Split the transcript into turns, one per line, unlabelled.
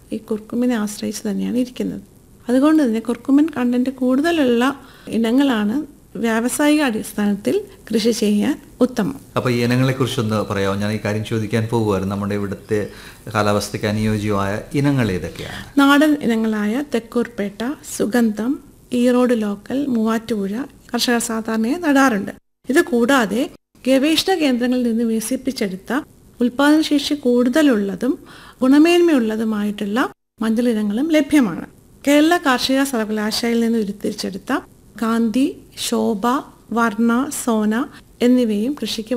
ഈ കുർക്കുമിനെ ആശ്രയിച്ച് തന്നെയാണ് ഇരിക്കുന്നത് അതുകൊണ്ട് തന്നെ കുർക്കുമിൻ കണ്ടന്റ് കൂടുതലുള്ള ഇനങ്ങളാണ് വ്യാവസായിക അടിസ്ഥാനത്തിൽ കൃഷി ചെയ്യാൻ ഉത്തമം
അപ്പോൾ ഈ ഇനങ്ങളെ കുറിച്ചൊന്ന് പറയാമോ ഞാൻ ഈ കാര്യം ചോദിക്കാൻ പോകുമായിരുന്നു നമ്മുടെ ഇവിടുത്തെ കാലാവസ്ഥയ്ക്ക് അനുയോജ്യമായ ഇനങ്ങൾ ഏതൊക്കെയാണ്
നാടൻ ഇനങ്ങളായ തെക്കൂർപേട്ട സുഗന്ധം ഈറോഡ് ലോക്കൽ മൂവാറ്റുപുഴ കർഷകർ സാധാരണയായി നടാറുണ്ട് ഇത് കൂടാതെ ഗവേഷണ കേന്ദ്രങ്ങളിൽ നിന്ന് വികസിപ്പിച്ചെടുത്ത ഉൽപാദനശേഷി കൂടുതലുള്ളതും ഗുണമേന്മയുള്ളതുമായിട്ടുള്ള മഞ്ഞൾ ഇനങ്ങളും ലഭ്യമാണ് കേരള കാർഷിക സർവകലാശാലയിൽ നിന്ന് ഉരുത്തിരിച്ചെടുത്ത കാന്തി ശോഭ വർണ്ണ സോന എന്നിവയും കൃഷിക്ക്